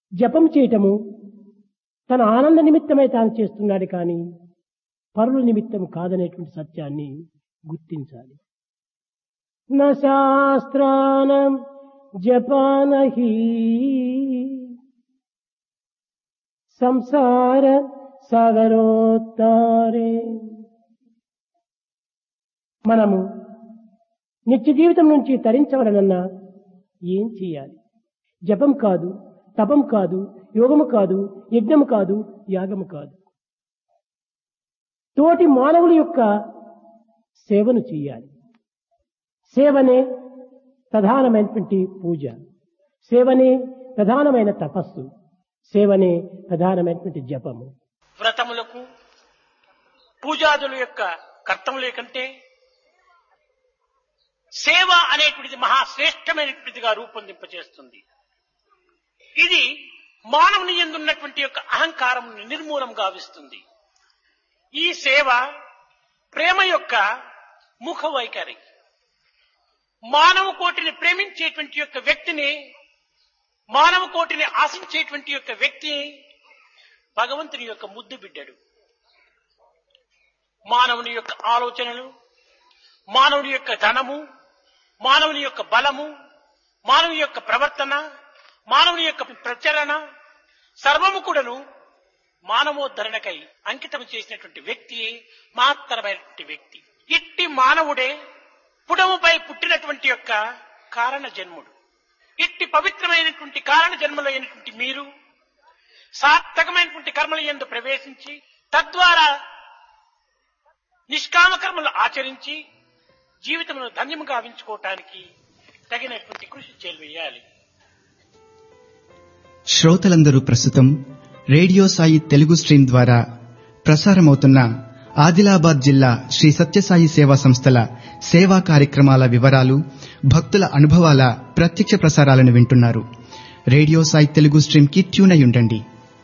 జపం చేయటము తన ఆనంద నిమిత్తమై తాను చేస్తున్నాడు కానీ పరుల నిమిత్తం కాదనేటువంటి సత్యాన్ని గుర్తించాలి నా శాస్త్రానం జపానహి సంసార సాగరోత్తారే మనము నిత్య జీవితం నుంచి తరించవలనన్నా ఏం చేయాలి జపం కాదు తపం కాదు యోగము కాదు యజ్ఞము కాదు యాగము కాదు తోటి మానవుల యొక్క సేవను చేయాలి సేవనే ప్రధానమైనటువంటి పూజ సేవనే ప్రధానమైన తపస్సు సేవనే ప్రధానమైనటువంటి జపము వ్రతములకు పూజాదుల యొక్క కర్తముల కంటే సేవ అనేటువంటిది మహాశ్రేష్టమైనటువంటిదిగా రూపొందింపచేస్తుంది ఇది మానవుని ఎందున్నటువంటి యొక్క అహంకారం నిర్మూలం గావిస్తుంది ఈ సేవ ప్రేమ యొక్క ముఖ వైఖరి మానవ కోటిని ప్రేమించేటువంటి యొక్క వ్యక్తిని మానవ కోటిని ఆశించేటువంటి యొక్క వ్యక్తి భగవంతుని యొక్క ముద్దు బిడ్డడు మానవుని యొక్క ఆలోచనలు మానవుని యొక్క ధనము మానవుని యొక్క బలము మానవుని యొక్క ప్రవర్తన మానవుని యొక్క ప్రచరణ సర్వము కూడాను మానవోద్ధరణకై అంకితం చేసినటువంటి వ్యక్తి మహత్తరమైనటువంటి వ్యక్తి ఇట్టి మానవుడే పుడముపై పుట్టినటువంటి యొక్క కారణ జన్ముడు ఇట్టి పవిత్రమైనటువంటి కారణ జన్మలో అయినటువంటి మీరు సార్థకమైనటువంటి కర్మల ఎందు ప్రవేశించి తద్వారా నిష్కామ కర్మలు ఆచరించి జీవితమును ధన్యము గావించుకోవటానికి తగినటువంటి కృషి చేయాలి శ్రోతలందరూ ప్రస్తుతం రేడియో సాయి తెలుగు స్ట్రీమ్ ద్వారా ప్రసారమవుతున్న ఆదిలాబాద్ జిల్లా శ్రీ సత్యసాయి సేవా సంస్థల సేవా కార్యక్రమాల వివరాలు భక్తుల అనుభవాల ప్రత్యక్ష ప్రసారాలను వింటున్నారు రేడియో సాయి తెలుగు స్ట్రీమ్ కి ట్యూన్ అయి ఉండండి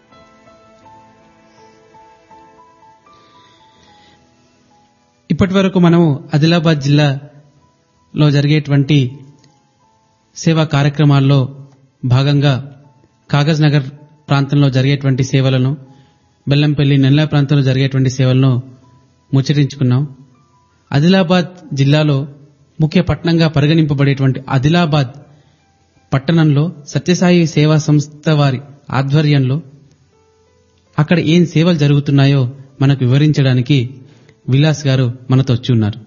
ఇప్పటి వరకు మనము ఆదిలాబాద్ జిల్లాలో జరిగేటువంటి సేవా కార్యక్రమాల్లో భాగంగా కాగజ్ నగర్ ప్రాంతంలో జరిగేటువంటి సేవలను బెల్లంపల్లి నెల్లా ప్రాంతంలో జరిగేటువంటి సేవలను ముచ్చరించుకున్నాం ఆదిలాబాద్ జిల్లాలో ముఖ్య పట్టణంగా పరిగణింపబడేటువంటి ఆదిలాబాద్ పట్టణంలో సత్యసాయి సేవా సంస్థ వారి ఆధ్వర్యంలో అక్కడ ఏం సేవలు జరుగుతున్నాయో మనకు వివరించడానికి విలాస్ గారు మనతో వచ్చి ఉన్నారు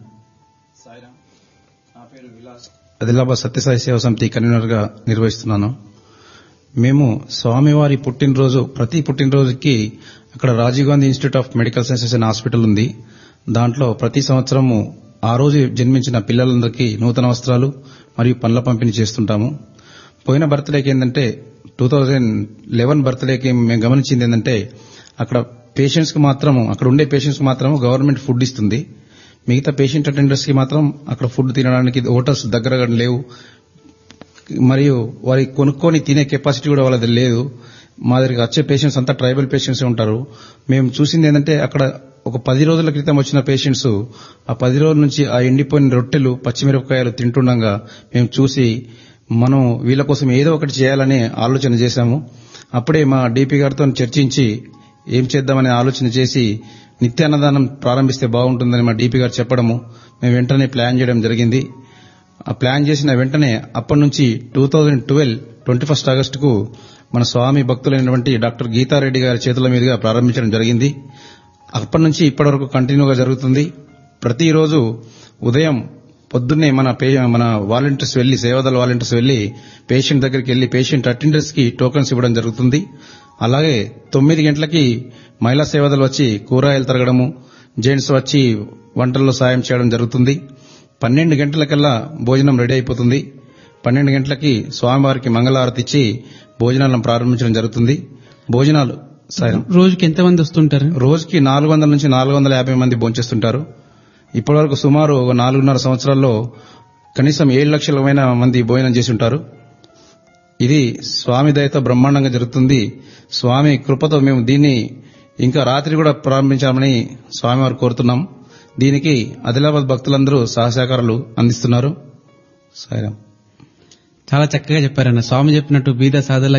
ఆదిలాబాద్ సత్యసాయి సేవా సమితి కన్వీనర్ గా నిర్వహిస్తున్నాను మేము స్వామివారి పుట్టినరోజు ప్రతి పుట్టినరోజుకి అక్కడ Rajiv Gandhi Institute of Medical Sciences అనే హాస్పిటల్ ఉంది దాంట్లో ప్రతి సంవత్సరము ఆ రోజు జన్మించిన పిల్లలందరికీ నూతన వస్త్రాలు మరియు పండ్ల పంపిణీ చేస్తుంటాము పోయిన బర్త్డేకి ఏంటంటే టూ థౌజండ్ లెవెన్ బర్త్డేకి మేము గమనించింది ఏంటంటే అక్కడ పేషెంట్స్ కి మాత్రం అక్కడ ఉండే పేషెంట్స్ కి మాత్రం గవర్నమెంట్ ఫుడ్ ఇస్తుంది మిగతా పేషెంట్ అటెండర్స్ కి మాత్రం అక్కడ ఫుడ్ తినడానికి హోటల్స్ దగ్గరగా లేవు మరియు వారి కొనుక్కొని తినే కెపాసిటీ కూడా వాళ్ళది లేదు మా దగ్గరికి వచ్చే పేషెంట్స్ అంతా ట్రైబల్ పేషెంట్స్ ఉంటారు మేము చూసింది ఏంటంటే అక్కడ ఒక పది రోజుల క్రితం వచ్చిన పేషెంట్స్ ఆ పది రోజుల నుంచి ఆ ఎండిపోయిన రొట్టెలు పచ్చిమిరపకాయలు తింటుండగా మేము చూసి మనం వీళ్ళ కోసం ఏదో ఒకటి చేయాలని ఆలోచన చేశాము అప్పుడే మా డీపీ గారితో చర్చించి ఏం చేద్దామనే ఆలోచన చేసి నిత్యాన్నదానం ప్రారంభిస్తే బాగుంటుందని మా డీపీ గారు చెప్పడము మేము వెంటనే ప్లాన్ చేయడం జరిగింది ఆ ప్లాన్ చేసిన వెంటనే అప్పటి నుంచి two thousand twelve twenty first ఆగస్టుకు మన స్వామి భక్తులైనటువంటి డాక్టర్ గీతారెడ్డి గారి చేతుల మీదుగా ప్రారంభించడం జరిగింది అప్పటి నుంచి ఇప్పటి వరకు కంటిన్యూగా జరుగుతుంది ప్రతిరోజు ఉదయం పొద్దున్నే మన మన వాలంటీర్స్ వెళ్లి సేవాదళ వాలంటీర్స్ వెళ్లి పేషెంట్ దగ్గరికి వెళ్లి పేషెంట్ అటెండర్స్ కి టోకన్స్ ఇవ్వడం జరుగుతుంది అలాగే తొమ్మిది గంటలకి మహిళా సేవాదలు వచ్చి కూరగాయలు తరగడము జెంట్స్ వచ్చి వంటల్లో సాయం చేయడం జరుగుతుంది పన్నెండు గంటలకల్లా భోజనం రెడీ అయిపోతుంది పన్నెండు గంటలకి స్వామివారికి మంగళారతి ఇచ్చి భోజనాలను ప్రారంభించడం జరుగుతుంది భోజనాలు సాయం రోజుకి ఎంతమంది వస్తుంటారు రోజుకి నాలుగు వందల నుంచి నాలుగు వందల యాభై మంది భోంచేస్తుంటారు ఇప్పటివరకు సుమారు ఒక నాలుగున్నర సంవత్సరాల్లో కనీసం ఏడు లక్షలమైన మంది భోజనం చేసి ఉంటారు ఇది స్వామి దయతో బ్రహ్మాండంగా జరుగుతుంది స్వామి కృపతో మేము దీన్ని ఇంకా రాత్రి కూడా ప్రారంభించామని స్వామివారు కోరుతున్నాం దీనికి ఆదిలాబాద్ భక్తులందరూ సహసహకారాలు అందిస్తున్నారు సాయిరాం చాలా చక్కగా చెప్పారన్న స్వామి చెప్పినట్టు బీద సాధుల